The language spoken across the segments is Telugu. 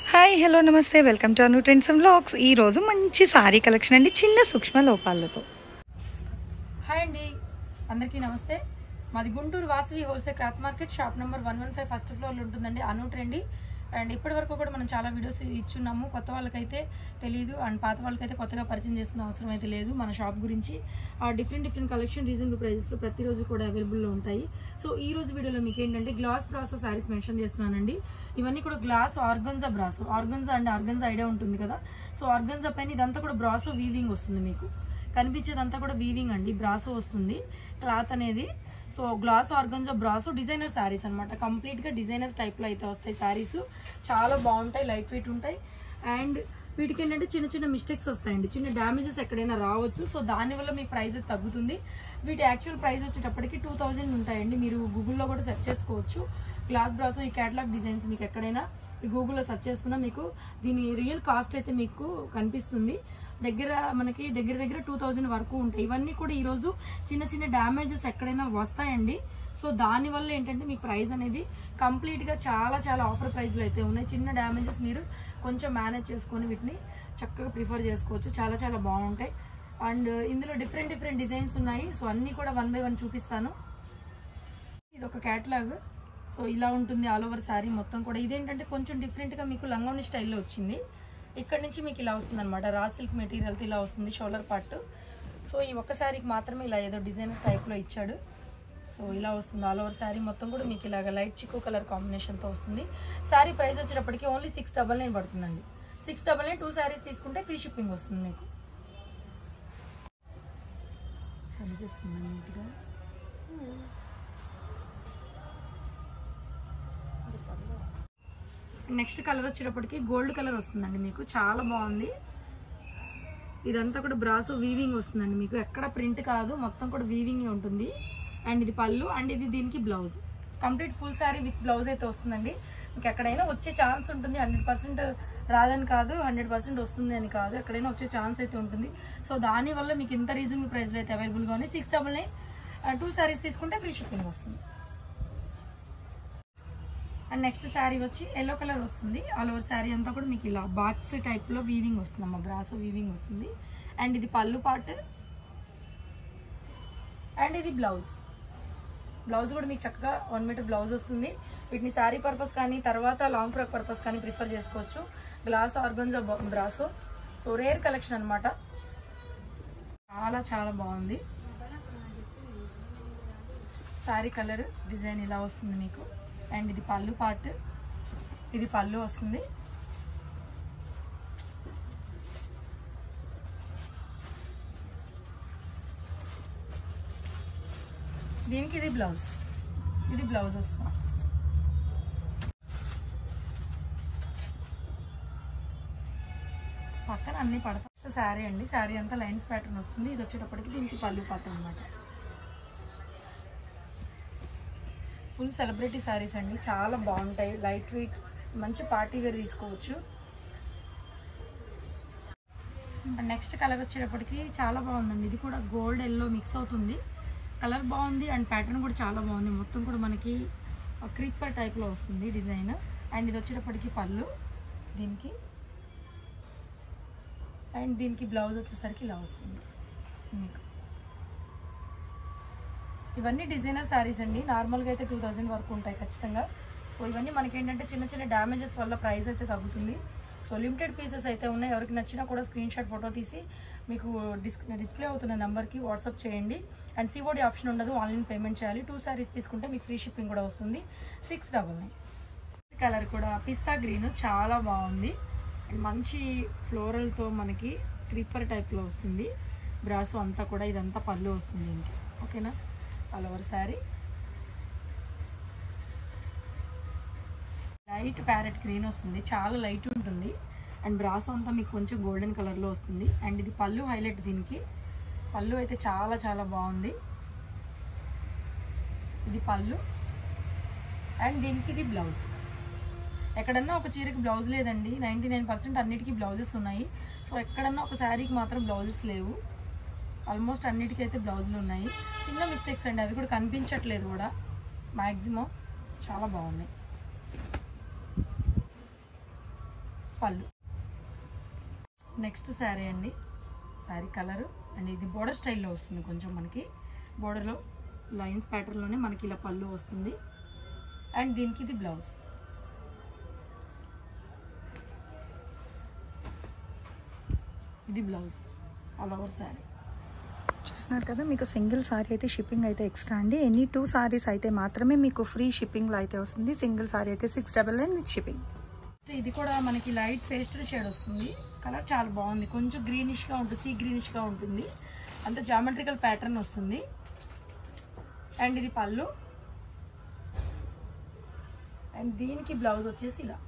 హాయ్ హలో నమస్తే welcome to Anu trends vlogs ఈ రోజు మంచి సారీ కలెక్షన్ అండి చిన్న సూక్ష్మ లోపాలతో హాయ్ అండి అందరికీ నమస్తే మాది Guntur Vasavi wholesale cloth market shop number one one five first ఫ్లోర్లో ఉంటుందండి అను ట్రెండి అండ్ ఇప్పటి వరకు కూడా మనం చాలా వీడియోస్ ఇచ్చున్నాము కొత్త వాళ్ళకైతే తెలియదు అండ్ పాత వాళ్ళకైతే కొత్తగా పరిచయం చేసుకునే అవసరం అయితే లేదు మన షాప్ గురించి డిఫరెంట్ డిఫరెంట్ కలెక్షన్ రీజనబుల్ ప్రైజెస్లో ప్రతిరోజు కూడా అవైలబుల్లో ఉంటాయి సో ఈ రోజు వీడియోలో మీకు ఏంటంటే గ్లాస్ బ్రాసో శారీస్ మెన్షన్ చేస్తున్నానండి ఇవన్నీ కూడా glass organza brasso organza and organza idea ఉంటుంది కదా సో ఆర్గన్జా పైన ఇదంతా కూడా బ్రాసో వీవింగ్ వస్తుంది మీకు కనిపించేదంతా కూడా వీవింగ్ అండి బ్రాసో వస్తుంది క్లాత్ అనేది so glass organza brasso designer sarees అనమాట కంప్లీట్గా డిజైనర్ టైప్లో అయితే వస్తాయి శారీస్ చాలా బాగుంటాయి లైట్ వెయిట్ ఉంటాయి అండ్ వీటికి ఏంటంటే చిన్న చిన్న మిస్టేక్స్ వస్తాయండి చిన్న డ్యామేజెస్ ఎక్కడైనా రావచ్చు సో దానివల్ల మీ ప్రైస్ అయితే తగ్గుతుంది వీటి యాక్చువల్ ప్రైస్ వచ్చేటప్పటికి టూ థౌజండ్ ఉంటాయండి మీరు గూగుల్లో కూడా సెర్చ్ చేసుకోవచ్చు గ్లాస్ బ్రాసో ఈ క్యాటలాగ్ డిజైన్స్ మీకు ఎక్కడైనా గూగుల్లో సెర్చ్ చేసుకున్నా మీకు దీని రియల్ కాస్ట్ అయితే మీకు కనిపిస్తుంది దగ్గర మనకి దగ్గర దగ్గర టూ థౌజండ్ వరకు ఉంటాయి ఇవన్నీ కూడా ఈరోజు చిన్న చిన్న డ్యామేజెస్ ఎక్కడైనా వస్తాయండి సో దానివల్ల ఏంటంటే మీకు ప్రైస్ అనేది కంప్లీట్గా చాలా చాలా ఆఫర్ ప్రైస్లో అయితే ఉన్నాయి చిన్న డ్యామేజెస్ మీరు కొంచెం మేనేజ్ చేసుకొని వీటిని చక్కగా ప్రిఫర్ చేసుకోవచ్చు చాలా చాలా బాగుంటాయి అండ్ ఇందులో డిఫరెంట్ డిఫరెంట్ డిజైన్స్ ఉన్నాయి సో అన్నీ కూడా వన్ బై వన్ చూపిస్తాను ఇది ఒక క్యాటలాగ్ సో ఇలా ఉంటుంది ఆల్ ఓవర్ శారీ మొత్తం కూడా ఇదేంటంటే కొంచెం డిఫరెంట్గా మీకు లంగోని స్టైల్లో వచ్చింది ఇక్కడ నుంచి మీకు ఇలా వస్తుంది అనమాట రా సిల్క్ మెటీరియల్తో ఇలా వస్తుంది షోల్డర్ పార్ట్ సో ఈ ఒక్క శారీకి మాత్రమే ఇలా ఏదో డిజైనర్ టైప్లో ఇచ్చాడు సో ఇలా వస్తుంది ఆల్ ఓవర్ శారీ మొత్తం కూడా మీకు ఇలాగ లైట్ చిక్కు కలర్ కాంబినేషన్తో వస్తుంది శారీ ప్రైస్ వచ్చేటప్పటికి ఓన్లీ సిక్స్ డబల్ నైన్ పడుతుందండి six double nine two sarees తీసుకుంటే ఫ్రీ షిప్పింగ్ వస్తుంది మీకు కనిపిస్తుంది నీట్గా నెక్స్ట్ కలర్ వచ్చేటప్పటికి గోల్డ్ కలర్ వస్తుందండి మీకు చాలా బాగుంది ఇదంతా కూడా బ్రాసో వీవింగ్ వస్తుందండి మీకు ఎక్కడ ప్రింట్ కాదు మొత్తం కూడా వీవింగ్ ఉంటుంది అండ్ ఇది పళ్ళు అండ్ ఇది దీనికి blouse complete full saree with blouse అయితే వస్తుందండి మీకు ఎక్కడైనా వచ్చే ఛాన్స్ ఉంటుంది హండ్రెడ్ పర్సెంట్ రాదని కాదు హండ్రెడ్ పర్సెంట్ వస్తుంది అని కాదు ఎక్కడైనా వచ్చే ఛాన్స్ అయితే ఉంటుంది సో దానివల్ల మీకు ఇంత రీజనబుల్ ప్రైస్లో అయితే అవైలబుల్గా ఉంది six double nine two sarees తీసుకుంటే ఫ్రీ షిప్పింగ్ వస్తుంది అండ్ నెక్స్ట్ శారీ వచ్చి ఎల్లో కలర్ వస్తుంది ఆల్ ఓవర్ శారీ అంతా కూడా మీకు ఇలా బాక్స్ టైప్లో వీవింగ్ వస్తుంది అమ్మ బ్రాసో వీవింగ్ వస్తుంది అండ్ ఇది పళ్ళు పార్ట్ అండ్ ఇది బ్లౌజ్ బ్లౌజ్ కూడా మీకు చక్కగా వన్ మీటర్ బ్లౌజ్ వస్తుంది వీటిని శారీ పర్పస్ కానీ తర్వాత లాంగ్ ఫ్రాక్ పర్పస్ కానీ ప్రిఫర్ చేసుకోవచ్చు glass organza brasso so rare collection అనమాట చాలా చాలా బాగుంది శారీ కలర్ డిజైన్ ఇలా వస్తుంది మీకు అండ్ ఇది పళ్ళు పార్ట్ ఇది పళ్ళు వస్తుంది దీనికి ఇది బ్లౌజ్ ఇది బ్లౌజ్ వస్తుంది పక్కన అన్ని పడతా శారీ అండి శారీ అంతా లైన్స్ ప్యాటర్న్ వస్తుంది ఇది వచ్చేటప్పటికి దీనికి పళ్ళు పాట అనమాట ఫుల్ సెలబ్రిటీ శారీస్ అండి చాలా బాగుంటాయి లైట్ వెయిట్ మంచి పార్టీ వేర్ తీసుకోవచ్చు అండ్ నెక్స్ట్ కలర్ వచ్చేటప్పటికి చాలా బాగుందండి ఇది కూడా గోల్డ్ ఎల్లో మిక్స్ అవుతుంది కలర్ బాగుంది అండ్ ప్యాటర్న్ కూడా చాలా బాగుంది మొత్తం కూడా మనకి క్రీపర్ టైప్లో వస్తుంది డిజైన్ అండ్ ఇది వచ్చేటప్పటికి పళ్ళు దీనికి అండ్ దీనికి బ్లౌజ్ వచ్చేసరికి ఇలా వస్తుంది మీకు ఇవన్నీ డిజైనర్ శారీస్ అండి నార్మల్గా అయితే టూ థౌజండ్ వరకు ఉంటాయి ఖచ్చితంగా సో ఇవన్నీ మనకి ఏంటంటే చిన్న చిన్న డ్యామేజెస్ వల్ల ప్రైస్ అయితే తగ్గుతుంది సో లిమిటెడ్ పీసెస్ అయితే ఉన్నాయి ఎవరికి నచ్చినా కూడా స్క్రీన్ షాట్ ఫోటో తీసి మీకు డిస్ డిస్ప్లే అవుతున్న నెంబర్కి వాట్సాప్ చేయండి అండ్ సిఓడి ఆప్షన్ ఉండదు ఆన్లైన్ పేమెంట్ చేయాలి టూ శారీస్ తీసుకుంటే మీకు ఫ్రీ షిప్పింగ్ కూడా వస్తుంది సిక్స్ డబల్ నైన్ కలర్ కూడా పిస్తా గ్రీన్ చాలా బాగుంది అండ్ మంచి ఫ్లోరల్తో మనకి క్రీపర్ టైప్లో వస్తుంది బ్రాసో అంతా కూడా ఇదంతా పళ్ళు వస్తుంది దీనికి ఓకేనా all over saree light parrot green వస్తుంది చాలా లైట్ ఉంటుంది అండ్ బ్రాసో అంతా మీకు కొంచెం గోల్డెన్ కలర్లో వస్తుంది అండ్ ఇది పళ్ళు హైలైట్ దీనికి పళ్ళు అయితే చాలా చాలా బాగుంది ఇది పళ్ళు అండ్ దీనికి ఇది బ్లౌజ్ ఎక్కడన్నా ఒక చీరకి బ్లౌజ్ లేదండి నైంటీ నైన్ పర్సెంట్ అన్నిటికీ బ్లౌజెస్ ఉన్నాయి సో ఎక్కడన్నా ఒక శారీకి మాత్రం బ్లౌజెస్ లేవు ఆల్మోస్ట్ అన్నిటికీ అయితే బ్లౌజులు ఉన్నాయి చిన్న మిస్టేక్స్ అండి అవి కూడా కనిపించట్లేదు కూడా మ్యాక్సిమం చాలా బాగున్నాయి పళ్ళు నెక్స్ట్ శారీ అండి శారీ కలరు అండ్ ఇది బోర్డర్ స్టైల్లో వస్తుంది కొంచెం మనకి బోర్డర్లో లైన్స్ ప్యాటర్న్లోనే మనకి ఇలా పళ్ళు వస్తుంది అండ్ దీనికి ఇది బ్లౌజ్ ఇది బ్లౌజ్ ఆల్ ఓవర్ శారీ చూస్తున్నారు కదా మీకు సింగిల్ సారీ అయితే షిప్పింగ్ అయితే ఎక్స్ట్రా అండి ఎనీ టూ సారీస్ అయితే మాత్రమే మీకు ఫ్రీ షిప్పింగ్లో అయితే వస్తుంది సింగిల్ సారీ అయితే six double nine with shipping ఇది కూడా మనకి లైట్ పేస్టల్ షేడ్ వస్తుంది కలర్ చాలా బాగుంది కొంచెం గ్రీనిష్గా ఉంటుంది సీ గ్రీనిష్గా ఉంటుంది అంత జామెట్రికల్ ప్యాటర్న్ వస్తుంది అండ్ ఇది పళ్ళు అండ్ దీనికి బ్లౌజ్ వచ్చేసి ఇలా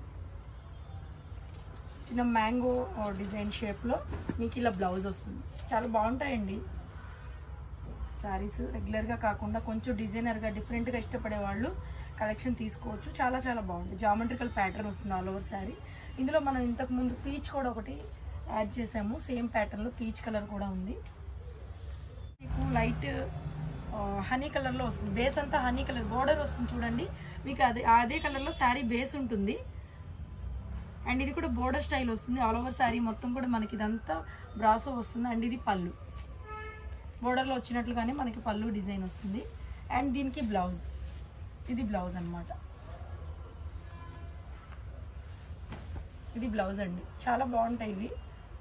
చిన్న మ్యాంగో డిజైన్ షేప్లో మీకు ఇలా బ్లౌజ్ వస్తుంది చాలా బాగుంటాయండి శారీస్ రెగ్యులర్గా కాకుండా కొంచెం డిజైనర్గా డిఫరెంట్గా ఇష్టపడే వాళ్ళు కలెక్షన్ తీసుకోవచ్చు చాలా చాలా బాగుంది జామెట్రికల్ ప్యాటర్న్ వస్తుంది ఆల్ ఓవర్ శారీ ఇందులో మనం ఇంతకు ముందు పీచ్ కూడా ఒకటి యాడ్ చేసాము సేమ్ ప్యాటర్న్లో పీచ్ కలర్ కూడా ఉంది మీకు లైట్ హనీ కలర్లో వస్తుంది బేస్ అంతా హనీ కలర్ బోర్డర్ వస్తుంది చూడండి మీకు అదే అదే కలర్లో శారీ బేస్ ఉంటుంది అండ్ ఇది కూడా బోర్డర్ స్టైల్ వస్తుంది ఆల్ ఓవర్ శారీ మొత్తం కూడా మనకి ఇదంతా బ్రాసో వస్తుంది అండ్ ఇది పళ్ళు బోర్డర్లో వచ్చినట్లుగానే మనకి పళ్ళు డిజైన్ వస్తుంది అండ్ దీనికి బ్లౌజ్ ఇది బ్లౌజ్ అన్నమాట ఇది బ్లౌజ్ అండి చాలా బాగుంటాయి ఇవి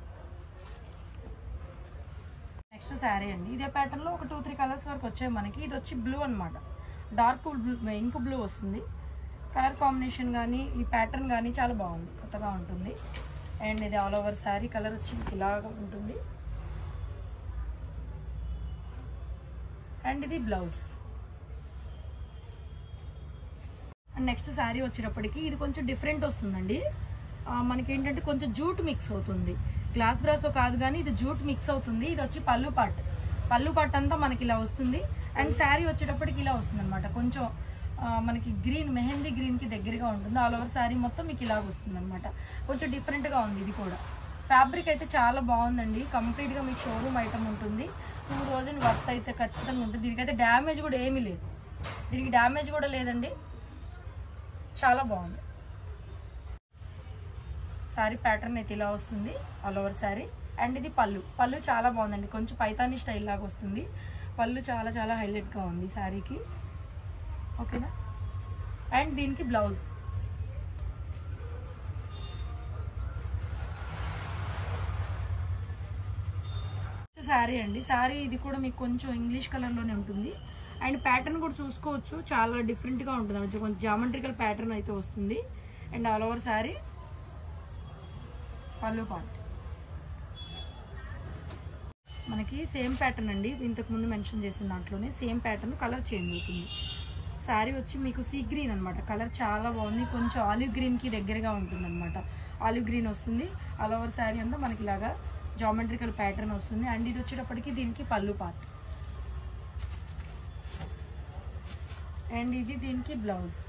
నెక్స్ట్ శారీ అండి ఇదే ప్యాటర్న్లో ఒక టూ త్రీ కలర్స్ వరకు వచ్చాయి మనకి ఇది వచ్చి బ్లూ అనమాట డార్క్ బ్లూ ఇంక్ బ్లూ వస్తుంది కలర్ కాంబినేషన్ కానీ ఈ ప్యాటర్న్ కానీ చాలా బాగుంది కొత్తగా ఉంటుంది అండ్ ఇది ఆల్ ఓవర్ శారీ కలర్ వచ్చి ఇలాగా ఉంటుంది అండ్ ఇది బ్లౌజ్ అండ్ నెక్స్ట్ శారీ వచ్చేటప్పటికి ఇది కొంచెం డిఫరెంట్ వస్తుందండి ఆ, మనకి ఏంటంటే కొంచెం జూట్ మిక్స్ అవుతుంది గ్లాస్ బ్రాసో కాదు కానీ ఇది జూట్ మిక్స్ అవుతుంది ఇది వచ్చి పళ్ళు పాట్ పళ్ళు పాట్ అంతా మనకి ఇలా వస్తుంది అండ్ శారీ వచ్చేటప్పటికి ఇలా వస్తుంది అనమాట కొంచెం ఆ, మనకి గ్రీన్ మెహందీ గ్రీన్కి దగ్గరగా ఉంటుంది ఆల్ ఓవర్ శారీ మొత్తం మీకు ఇలాగ వస్తుంది అనమాట కొంచెం డిఫరెంట్గా ఉంది ఇది కూడా ఫ్యాబ్రిక్ అయితే చాలా బాగుందండి కంప్లీట్గా మీకు షోరూమ్ ఐటమ్ ఉంటుంది టూ థౌజండ్ వర్త్ అయితే ఖచ్చితంగా ఉంటుంది దీనికైతే డ్యామేజ్ కూడా ఏమీ లేదు దీనికి డ్యామేజ్ కూడా లేదండి చాలా బాగుంది శారీ ప్యాటర్న్ అయితే ఇలా వస్తుంది ఆల్ ఓవర్ శారీ అండ్ ఇది పళ్ళు పళ్ళు చాలా బాగుందండి కొంచెం పైతాని స్టైల్ లాగా వస్తుంది పళ్ళు చాలా చాలా హైలైట్గా ఉంది శారీకి ఓకేనా అండ్ దీనికి బ్లౌజ్ శారీ అండి శారీ ఇది కూడా మీకు కొంచెం ఇంగ్లీష్ కలర్లోనే ఉంటుంది అండ్ ప్యాటర్న్ కూడా చూసుకోవచ్చు చాలా డిఫరెంట్గా ఉంటుంది కొంచెం కొంచెం జామెట్రికల్ ప్యాటర్న్ అయితే వస్తుంది అండ్ ఆల్ ఓవర్ శారీ పళ్ళు పార్ట్ మనకి సేమ్ ప్యాటర్న్ అండి ఇంతకు ముందు మెన్షన్ చేసిన దాంట్లోనే సేమ్ ప్యాటర్న్ కలర్ చేంజ్ అవుతుంది శారీ వచ్చి మీకు సీ గ్రీన్ అనమాట కలర్ చాలా బాగుంది కొంచెం ఆలివ్ గ్రీన్కి దగ్గరగా ఉంటుంది అనమాట ఆలివ్ గ్రీన్ వస్తుంది ఆల్ ఓవర్ శారీ అంతా మనకి ఇలాగా జామెట్రికల్ ప్యాటర్న్ వస్తుంది అండ్ ఇది వచ్చేటప్పటికి దీనికి పళ్ళు పార్ట్ అండ్ ఇది దీనికి బ్లౌజ్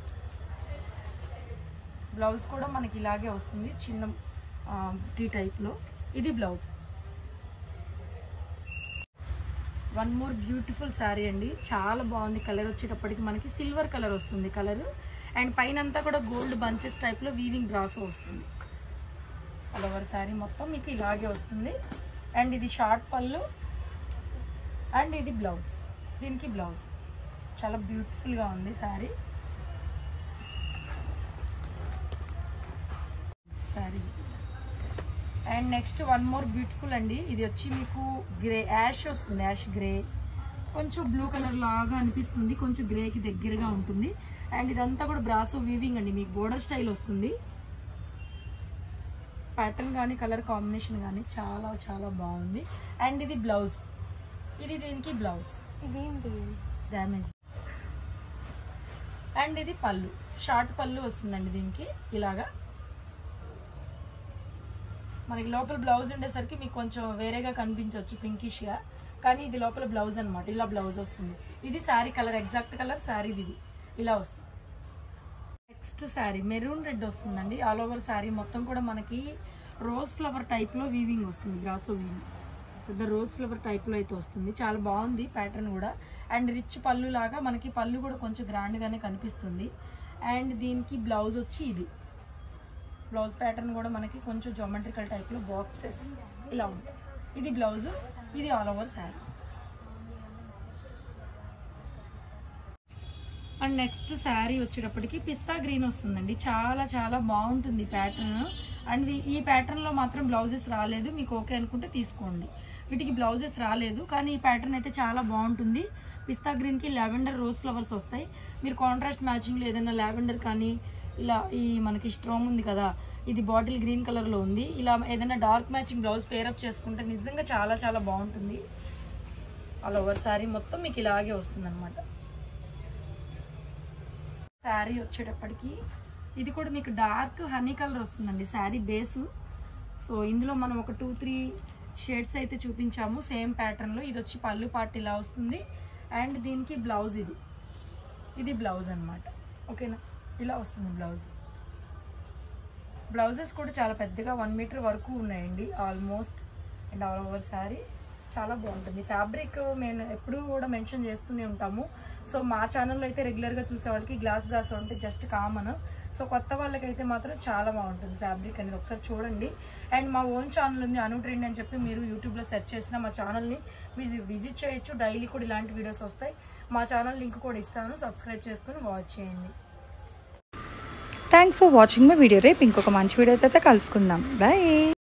బ్లౌజ్ కూడా మనకి ఇలాగే వస్తుంది చిన్న టీ టైప్లో ఇది blouse one more beautiful saree అండి చాలా బాగుంది కలర్ వచ్చేటప్పటికి మనకి సిల్వర్ కలర్ వస్తుంది కలర్ అండ్ పైన అంతా కూడా గోల్డ్ బంచెస్ టైప్లో వీవింగ్ బ్రాసో వస్తుంది ఆల్ ఓవర్ శారీ మొత్తం మీకు ఇలాగే వస్తుంది అండ్ ఇది షార్ట్ పళ్ళు అండ్ ఇది బ్లౌజ్ దీనికి బ్లౌజ్ చాలా బ్యూటిఫుల్గా ఉంది saree saree and next one more beautiful అండి ఇది వచ్చి మీకు గ్రే యాష్ వస్తుంది యాష్ గ్రే కొంచెం బ్లూ కలర్ లాగా అనిపిస్తుంది కొంచెం గ్రేకి దగ్గరగా ఉంటుంది అండ్ ఇదంతా కూడా బ్రాసో వీవింగ్ అండి మీకు బోర్డర్ స్టైల్ వస్తుంది ప్యాటర్న్ కానీ కలర్ కాంబినేషన్ కానీ చాలా చాలా బాగుంది అండ్ ఇది బ్లౌజ్ ఇది దీనికి బ్లౌజ్ ఇదేంటి డ్యామేజ్ అండ్ ఇది పళ్ళు షార్ట్ పళ్ళు వస్తుందండి దీనికి ఇలాగా మనకి లోపల బ్లౌజ్ ఉండేసరికి మీకు కొంచెం వేరేగా కనిపించవచ్చు పింకిష్గా కానీ ఇది లోపల బ్లౌజ్ అనమాట ఇలా బ్లౌజ్ వస్తుంది ఇది sari colour exact colour sari ఇది ఇలా వస్తుంది నెక్స్ట్ శారీ మెరూన్ రెడ్ వస్తుందండి ఆల్ ఓవర్ శారీ మొత్తం కూడా మనకి రోజ్ ఫ్లవర్ టైప్లో వీవింగ్ వస్తుంది గ్రాసో వీవింగ్ పెద్ద రోజ్ ఫ్లవర్ టైప్లో అయితే వస్తుంది చాలా బాగుంది ప్యాటర్న్ కూడా అండ్ రిచ్ పళ్ళు లాగా మనకి పళ్ళు కూడా కొంచెం గ్రాండ్గానే కనిపిస్తుంది అండ్ దీనికి బ్లౌజ్ వచ్చి ఇది బ్లౌజ్ ప్యాటర్న్ కూడా మనకి కొంచెం జోమెట్రికల్ టైప్లో బాక్సెస్ ఇలా ఉంటాయి ఇది బ్లౌజ్ ఇది all over saree and next saree వచ్చేటప్పటికి పిస్తా గ్రీన్ వస్తుందండి చాలా చాలా బాగుంటుంది ప్యాటర్న్ అండ్ వీ- ఈ ప్యాటర్న్లో మాత్రం బ్లౌజెస్ రాలేదు మీకు ఓకే అనుకుంటే తీసుకోండి వీటికి బ్లౌజెస్ రాలేదు కానీ ఈ ప్యాటర్న్ అయితే చాలా బాగుంటుంది పిస్తా గ్రీన్కి లావెండర్ రోజ్ ఫ్లవర్స్ వస్తాయి మీరు కాంట్రాస్ట్ మ్యాచింగ్లో ఏదైనా లావెండర్ కానీ ఇలా ఈ మనకి స్ట్రాంగ్ ఉంది కదా ఇది బాటిల్ గ్రీన్ కలర్లో ఉంది ఇలా ఏదైనా డార్క్ మ్యాచింగ్ బ్లౌజ్ పేరప్ చేసుకుంటే నిజంగా చాలా చాలా బాగుంటుంది ఆల్ ఓవర్ శారీ మొత్తం మీకు ఇలాగే వస్తుంది శారీ వచ్చేటప్పటికి ఇది కూడా మీకు డార్క్ హనీ కలర్ వస్తుందండి శారీ బేసు సో ఇందులో మనం ఒక టూ త్రీ షేడ్స్ అయితే చూపించాము సేమ్ ప్యాటర్న్లో ఇది వచ్చి పళ్ళు పార్ట్ ఇలా వస్తుంది అండ్ దీనికి బ్లౌజ్ ఇది ఇది బ్లౌజ్ అన్నమాట ఓకేనా ఇలా వస్తుంది బ్లౌజ్ బ్లౌజెస్ కూడా చాలా పెద్దగా వన్ మీటర్ వరకు ఉన్నాయండి almost and all over sari చాలా బాగుంటుంది ఫ్యాబ్రిక్ మేము ఎప్పుడూ కూడా మెన్షన్ చేస్తూనే ఉంటాము సో మా ఛానల్లో అయితే రెగ్యులర్గా చూసే వాళ్ళకి గ్లాస్ గ్లాస్ ఉంటే జస్ట్ కామన్ సో కొత్త వాళ్ళకైతే మాత్రం చాలా బాగుంటుంది ఫ్యాబ్రిక్ అనేది ఒకసారి చూడండి అండ్ మా ఓన్ ఛానల్ ఉంది అను ట్రెండ్ అని చెప్పి మీరు యూట్యూబ్లో సెర్చ్ చేసిన మా ఛానల్ని విజి విజిట్ చేయొచ్చు డైలీ కూడా ఇలాంటి వీడియోస్ వస్తాయి మా ఛానల్ లింక్ కూడా ఇస్తాను సబ్స్క్రైబ్ చేసుకుని వాచ్ చేయండి thanks for watching my video రేపు ఇంకొక మంచి వీడియో అయితే కలుసుకుందాం బాయ్